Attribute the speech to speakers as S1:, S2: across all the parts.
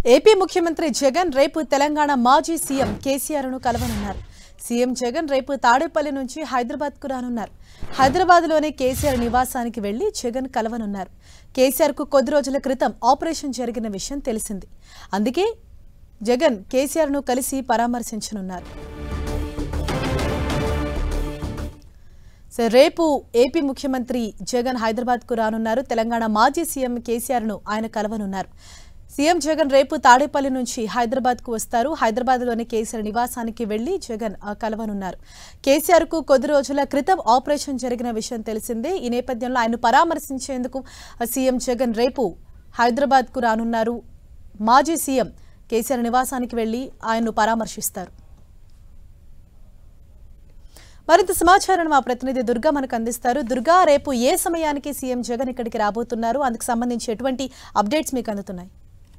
S1: AP ముఖ్యమంత్రి జగన్ రేపు తెలంగాణ మాజీ సీఎం కేసీఆర్ను కలవనున్నారు సీఎం జగన్ రేపు తాడేపల్లి నుంచి హైదరాబాద్కు రానున్నారు హైదరాబాద్లోని కేసీఆర్ నివాసానికి వెళ్లి జగన్ కలవనున్నారు కేసీఆర్కు కొద్ది రోజుల క్రితం ఆపరేషన్ జరిగిన విషయం తెలిసింది అందుకే జగన్ కేసీఆర్ను కలిసి పరామర్శించనున్నారు సో రేపు ఏపీ ముఖ్యమంత్రి జగన్ హైదరాబాద్కు రానున్నారు తెలంగాణ మాజీ సీఎం కేసీఆర్ను ఆయన కలవనున్నారు సీఎం జగన్ రేపు తాడేపల్లి నుంచి హైదరాబాద్కు వస్తారు హైదరాబాద్లోని కేసీఆర్ నివాసానికి వెళ్లి జగన్ ఆ, కలవనున్నారు కేసీఆర్కు కొద్ది రోజుల క్రితం ఆపరేషన్ జరిగిన విషయం తెలిసిందే ఈ నేపథ్యంలో ఆయన పరామర్శించేందుకు ఆ, సీఎం జగన్ రేపు హైదరాబాద్కు రానున్నారు మాజీ సీఎం కేసీఆర్ నివాసానికి వెళ్లి ఆయన్ను పరామర్శిస్తారు మరింత సమాచారం మా ప్రతినిధి దుర్గా మనకు అందిస్తారు దుర్గా రేపు ఏ సమయానికి సీఎం జగన్ ఇక్కడికి రాబోతున్నారు అందుకు సంబంధించి ఎటువంటి అప్డేట్స్ మీకు అందుతున్నాయి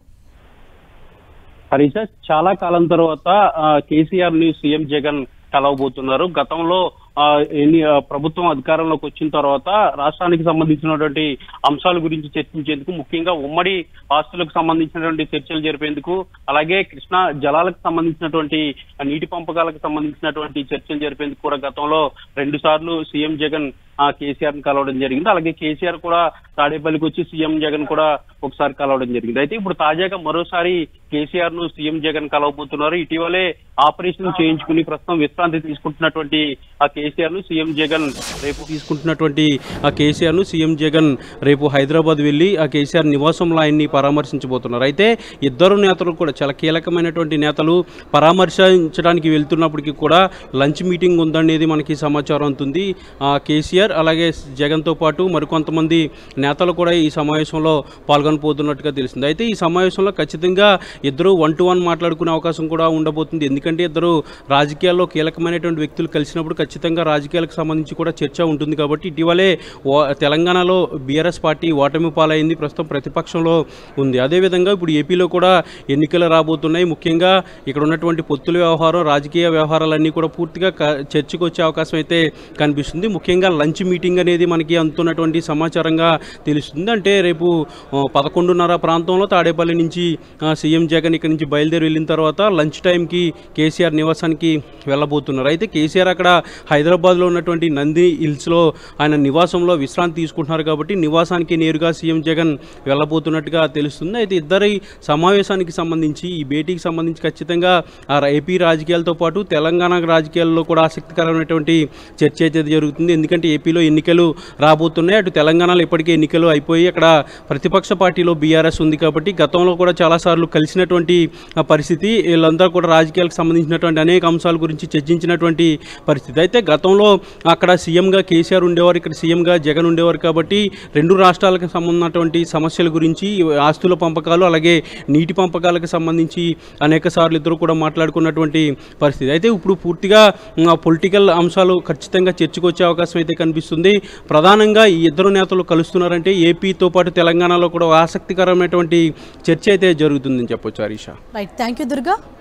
S2: హరీష చాలా కాలం తర్వాత ఆ, కేసీఆర్ ని సీఎం జగన్ కలవబోతున్నారు గతంలో ఆ, ఎన్ని ఆ, ప్రభుత్వం అధికారంలోకి వచ్చిన తర్వాత రాష్ట్రానికి సంబంధించినటువంటి అంశాల గురించి చర్చించేందుకు ముఖ్యంగా ఉమ్మడి ఆస్తులకు సంబంధించినటువంటి చర్చలు జరిపేందుకు అలాగే కృష్ణా జలాలకు సంబంధించినటువంటి ఆ, నీటి పంపకాలకు సంబంధించినటువంటి చర్చలు జరిపేందుకు కూడా గతంలో రెండు సార్లు సీఎం జగన్ ఆ, కేసీఆర్ ని కలవడం జరిగింది అలాగే కేసీఆర్ కూడా తాడేపల్లికి వచ్చి సీఎం జగన్ కూడా ఒకసారి కలవడం జరిగింది అయితే ఇప్పుడు తాజాగా మరోసారి కేసీఆర్ ను సీఎం జగన్ కలవబోతున్నారు ఇటీవలే ఆపరేషన్ చేయించుకుని ప్రస్తుతం విశ్రాంతి తీసుకుంటున్నటువంటి ఆ కేసీఆర్ ను సీఎం జగన్ రేపు తీసుకుంటున్నటువంటి ఆ కేసీఆర్ ను సీఎం జగన్ రేపు హైదరాబాద్ వెళ్లి ఆ కేసీఆర్ నివాసంలో ఆయన్ని పరామర్శించబోతున్నారు అయితే ఇద్దరు నేతలు కూడా చాలా కీలకమైనటువంటి నేతలు పరామర్శించడానికి వెళ్తున్నప్పటికీ కూడా లంచ్ మీటింగ్ ఉందనేది మనకి సమాచారం ఉంటుంది ఆ కేసీఆర్ అలాగే జగన్తో పాటు మరికొంతమంది నేతలు కూడా ఈ సమావేశంలో పాల్గొనబోతున్నట్టుగా తెలిసింది అయితే ఈ సమావేశంలో ఖచ్చితంగా ఇద్దరు వన్ టు వన్ మాట్లాడుకునే అవకాశం కూడా ఉండబోతుంది ఎందుకంటే ఇద్దరు రాజకీయాల్లో కీలకమైనటువంటి వ్యక్తులు కలిసినప్పుడు ఖచ్చితంగా రాజకీయాలకు సంబంధించి కూడా చర్చ ఉంటుంది కాబట్టి ఇటీవలే ఓ- తెలంగాణలో బీఆర్ఎస్ పార్టీ ఓటమి పాలైంది ప్రస్తుతం ప్రతిపక్షంలో ఉంది అదేవిధంగా ఇప్పుడు ఏపీలో కూడా ఎన్నికలు రాబోతున్నాయి ముఖ్యంగా ఇక్కడ ఉన్నటువంటి పొత్తుల వ్యవహారం రాజకీయ వ్యవహారాలన్నీ కూడా పూర్తిగా క- చర్చకు వచ్చే అవకాశం అయితే కనిపిస్తుంది ముఖ్యంగా లంచ్ మీటింగ్ అనేది మనకి అందుతున్నటువంటి సమాచారంగా తెలుస్తుంది అంటే రేపు ఆ, పదకొండున్నర ప్రాంతంలో తాడేపల్లి నుంచి ఆ, సీఎం జగన్ ఇక్కడ నుంచి బయలుదేరి వెళ్ళిన తర్వాత లంచ్ టైంకి కేసీఆర్ నివాసానికి వెళ్ళబోతున్నారు అయితే కేసీఆర్ అక్కడ హైదరాబాద్లో ఉన్నటువంటి నంది హిల్స్లో ఆయన నివాసంలో విశ్రాంతి తీసుకుంటున్నారు కాబట్టి నివాసానికి నేరుగా సీఎం జగన్ వెళ్ళబోతున్నట్టుగా తెలుస్తుంది అయితే ఇద్దరి సమావేశానికి సంబంధించి ఈ భేటీకి సంబంధించి ఖచ్చితంగా ఆ ఏపీ రాజకీయాలతో పాటు తెలంగాణ రాజకీయాల్లో కూడా ఆసక్తికరమైనటువంటి చర్చ అయితే జరుగుతుంది ఎందుకంటే ఏపీలో ఎన్నికలు రాబోతున్నాయి అటు తెలంగాణలో ఇప్పటికే ఎన్నికలు అయిపోయి అక్కడ ప్రతిపక్ష పార్టీలో బీఆర్ఎస్ ఉంది కాబట్టి గతంలో కూడా చాలాసార్లు కలిసినటువంటి ఆ పరిస్థితి వీళ్ళందరూ కూడా రాజకీయాలకు సంబంధించినటువంటి అనేక అంశాల గురించి చర్చించినటువంటి పరిస్థితి అయితే గతంలో అక్కడ సీఎంగా కేసీఆర్ ఉండేవారు ఇక్కడ సీఎంగా జగన్ ఉండేవారు కాబట్టి రెండు రాష్ట్రాలకు సంబంధించినటువంటి సమస్యల గురించి ఆస్తుల పంపకాలు అలాగే నీటి పంపకాలకు సంబంధించి అనేక సార్లు ఇద్దరు కూడా మాట్లాడుకున్నటువంటి పరిస్థితి అయితే ఇప్పుడు పూర్తిగా పొలిటికల్ అంశాలు ఖచ్చితంగా చర్చకు వచ్చే అవకాశం అయితే కనిపిస్తుంది ప్రధానంగా ఈ ఇద్దరు నేతలు కలుస్తున్నారంటే ఏపీతో పాటు తెలంగాణలో కూడా ఆసక్తికరమైనటువంటి చర్చ అయితే జరుగుతుందని చెప్పొచ్చు హరీషా
S1: రైట్ థ్యాంక్ యూ దుర్గా